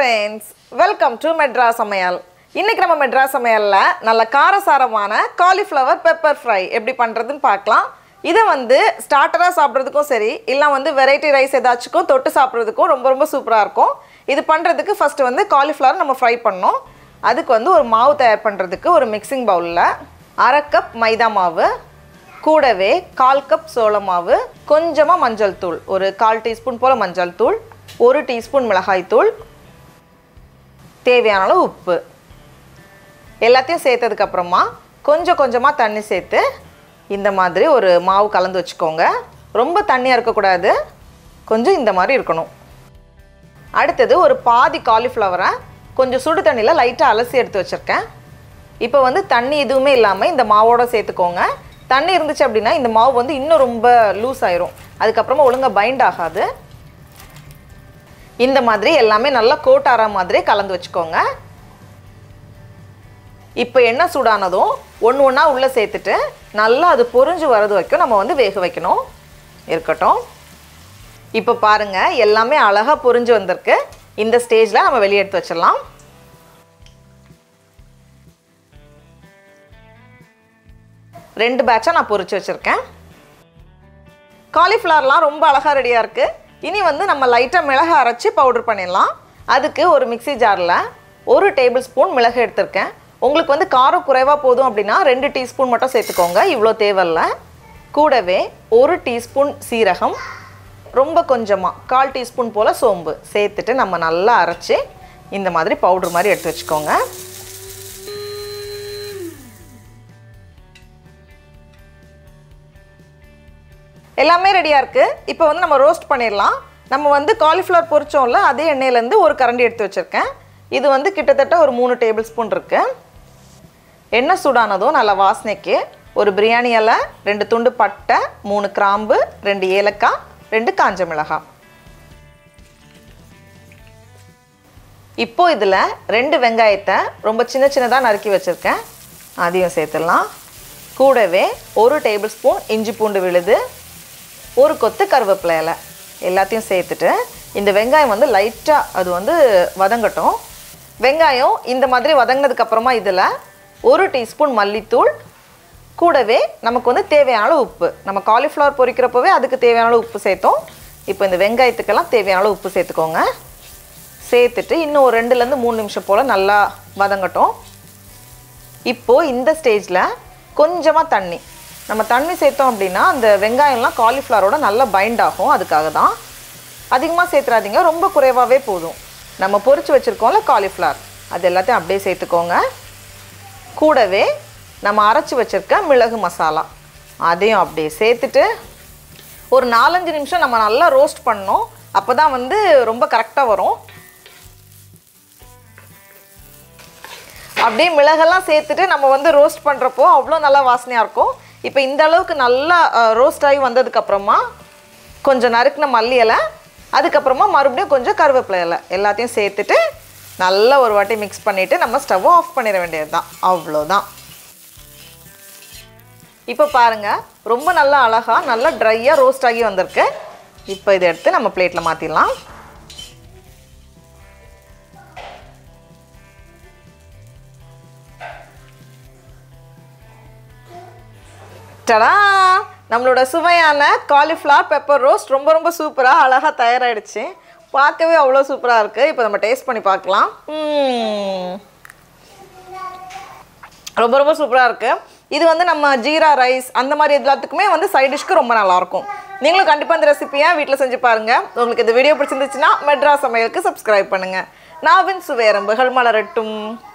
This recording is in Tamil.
ஃப்ரெண்ட்ஸ் வெல்கம் டு மெட்ராஸ் சமையல் இன்னைக்கு நம்ம மெட்ராஸ் சமையலில் நல்ல காரசாரமான காலிஃப்ளவர் பெப்பர் ஃப்ரை எப்படி பண்ணுறதுன்னு பார்க்கலாம் இதை வந்து ஸ்டார்டராக சாப்பிட்றதுக்கும் சரி இல்லை வந்து வெரைட்டி ரைஸ் ஏதாச்சுக்கும் தொட்டு சாப்பிட்றதுக்கும் ரொம்ப ரொம்ப சூப்பராக இருக்கும் இது பண்ணுறதுக்கு ஃபஸ்ட்டு வந்து காலிஃப்ளவர் நம்ம ஃப்ரை பண்ணோம் அதுக்கு வந்து ஒரு மாவு தயார் பண்ணுறதுக்கு ஒரு மிக்சிங் பவுலில் அரை கப் மைதா மாவு கூடவே கால் கப் சோள மாவு கொஞ்சமாக மஞ்சள் தூள் ஒரு கால் டீஸ்பூன் போல் மஞ்சள் தூள் ஒரு டீஸ்பூன் மிளகாய் தூள் தேவையான அளவு உப்பு எல்லாத்தையும் சேர்த்ததுக்கப்புறமா கொஞ்சம் கொஞ்சமாக தண்ணி சேர்த்து இந்த மாதிரி ஒரு மாவு கலந்து வச்சுக்கோங்க ரொம்ப தண்ணியாக இருக்கக்கூடாது கொஞ்சம் இந்த மாதிரி இருக்கணும் அடுத்தது ஒரு பாதி காலிஃப்ளவரை கொஞ்சம் சுடு தண்ணியில் லைட்டாக அலசி எடுத்து வச்சுருக்கேன் இப்போ வந்து தண்ணி எதுவுமே இல்லாமல் இந்த மாவோட சேர்த்துக்கோங்க தண்ணி இருந்துச்சு அப்படின்னா இந்த மாவு வந்து இன்னும் ரொம்ப லூஸ் ஆயிரும் அதுக்கப்புறமா ஒழுங்காக பைண்ட் ஆகாது இந்த மாதிரி எல்லாமே நல்லா கோட் ஆற மாதிரி கலந்து வச்சுக்கோங்க இப்போ எண்ணெய் சூடானதும் ஒன்று ஒன்றா உள்ளே சேர்த்துட்டு நல்லா அது பொரிஞ்சு வரது வரைக்கும் நம்ம வந்து வேக வைக்கணும் இருக்கட்டும் இப்போ பாருங்கள் எல்லாமே அழகாக பொரிஞ்சு வந்திருக்கு இந்த ஸ்டேஜில் நம்ம வெளியே எடுத்து வச்சிடலாம் ரெண்டு பேட்சாக நான் பொரிச்சு வச்சுருக்கேன் காலிஃப்ளவர்லாம் ரொம்ப அழகாக ரெடியாக இருக்குது இனி வந்து நம்ம லைட்டாக மிளகு அரைச்சி பவுடர் பண்ணிடலாம் அதுக்கு ஒரு மிக்ஸி ஜாரில் ஒரு டேபிள் ஸ்பூன் மிளகு எடுத்திருக்கேன் உங்களுக்கு வந்து காரம் குறைவாக போதும் அப்படின்னா ரெண்டு டீஸ்பூன் மட்டும் சேர்த்துக்கோங்க இவ்வளோ தேவையில்ல கூடவே ஒரு டீஸ்பூன் சீரகம் ரொம்ப கொஞ்சமாக கால் டீஸ்பூன் போல் சோம்பு சேர்த்துட்டு நம்ம நல்லா அரைச்சி இந்த மாதிரி பவுடர் மாதிரி எடுத்து வச்சுக்கோங்க எல்லாமே ரெடியாக இருக்குது இப்போ வந்து நம்ம ரோஸ்ட் பண்ணிடலாம் நம்ம வந்து காலிஃப்ளவர் பொரிச்சோம்ல அதே எண்ணெயிலேருந்து ஒரு கரண்டி எடுத்து வச்சுருக்கேன் இது வந்து கிட்டத்தட்ட ஒரு மூணு டேபிள் ஸ்பூன் இருக்குது எண்ணெய் சூடானதும் நல்ல வாசனைக்கு ஒரு பிரியாணி இலை ரெண்டு துண்டு பட்டை மூணு கிராம்பு ரெண்டு ஏலக்காய் ரெண்டு காஞ்ச மிளகாய் இப்போ இதில் ரெண்டு வெங்காயத்தை ரொம்ப சின்ன சின்னதாக நறுக்கி வச்சுருக்கேன் அதையும் சேர்த்துடலாம் கூடவே ஒரு டேபிள் ஸ்பூன் இஞ்சி பூண்டு விழுது ஒரு கொத்து கருவேப்பிலை இலை எல்லாத்தையும் சேர்த்துட்டு இந்த வெங்காயம் வந்து லைட்டாக அது வந்து வதங்கட்டும் வெங்காயம் இந்த மாதிரி வதங்கினதுக்கப்புறமா இதில் ஒரு டீஸ்பூன் மல்லித்தூள் கூடவே நமக்கு வந்து தேவையான அளவு உப்பு நம்ம காலிஃப்ளவர் பொரிக்கிறப்பவே அதுக்கு தேவையான அளவு உப்பு சேர்த்தோம் இப்போ இந்த வெங்காயத்துக்கெல்லாம் தேவையான அளவு உப்பு சேர்த்துக்கோங்க சேர்த்துட்டு இன்னும் ஒரு ரெண்டுலேருந்து மூணு நிமிஷம் போல் நல்லா வதங்கட்டும் இப்போது இந்த ஸ்டேஜில் கொஞ்சமாக தண்ணி நம்ம தண்ணி சேர்த்தோம் அப்படின்னா அந்த வெங்காயம்லாம் காலிஃப்ளவரோட நல்லா பைண்ட் ஆகும் அதுக்காக தான் அதிகமாக சேர்த்துறாதீங்க ரொம்ப குறைவாகவே போதும் நம்ம பொரிச்சு வச்சுருக்கோம்ல காலிஃப்ளவர் அது எல்லாத்தையும் அப்படியே சேர்த்துக்கோங்க கூடவே நம்ம அரைச்சி வச்சுருக்க மிளகு மசாலா அதையும் அப்படியே சேர்த்துட்டு ஒரு நாலஞ்சு நிமிஷம் நம்ம நல்லா ரோஸ்ட் பண்ணோம் அப்போ தான் வந்து ரொம்ப கரெக்டாக வரும் அப்படியே மிளகெல்லாம் சேர்த்துட்டு நம்ம வந்து ரோஸ்ட் பண்ணுறப்போ அவ்வளோ நல்லா வாசனையாக இருக்கும் இப்போ இந்த அளவுக்கு நல்லா ரோஸ்ட் ஆகி வந்ததுக்கப்புறமா கொஞ்சம் நறுக்கின மல்லி இலை அதுக்கப்புறமா மறுபடியும் கொஞ்சம் கருவேப்பிலை இலை எல்லாத்தையும் சேர்த்துட்டு நல்லா ஒரு வாட்டி மிக்ஸ் பண்ணிவிட்டு நம்ம ஸ்டவ்வை ஆஃப் பண்ணிட வேண்டியது தான் அவ்வளோதான் இப்போ பாருங்கள் ரொம்ப நல்லா அழகாக நல்லா ட்ரையாக ரோஸ்ட் ஆகி வந்திருக்கு இப்போ இதை எடுத்து நம்ம பிளேட்டில் மாற்றிடலாம் டடா நம்மளோட சுவையான காலிஃப்ளவர் பெப்பர் ரோஸ்ட் ரொம்ப ரொம்ப சூப்பராக அழகாக தயாராகிடுச்சு பார்க்கவே அவ்வளோ சூப்பராக இருக்குது இப்போ நம்ம டேஸ்ட் பண்ணி பார்க்கலாம் ம்ம். ரொம்ப ரொம்ப சூப்பராக இருக்குது இது வந்து நம்ம ஜீரா ரைஸ் அந்த மாதிரி எல்லாத்துக்குமே வந்து சைட் டிஷ்க்கு ரொம்ப நல்லாயிருக்கும் நீங்களும் கண்டிப்பாக இந்த ரெசிபியை வீட்டில் செஞ்சு பாருங்கள் உங்களுக்கு இந்த வீடியோ பிடிச்சிருந்துச்சுன்னா மெட்ராஸ் சமையலுக்கு சப்ஸ்கிரைப் பண்ணுங்கள் நாவின் சுவையரம்புகள் மலரட்டும்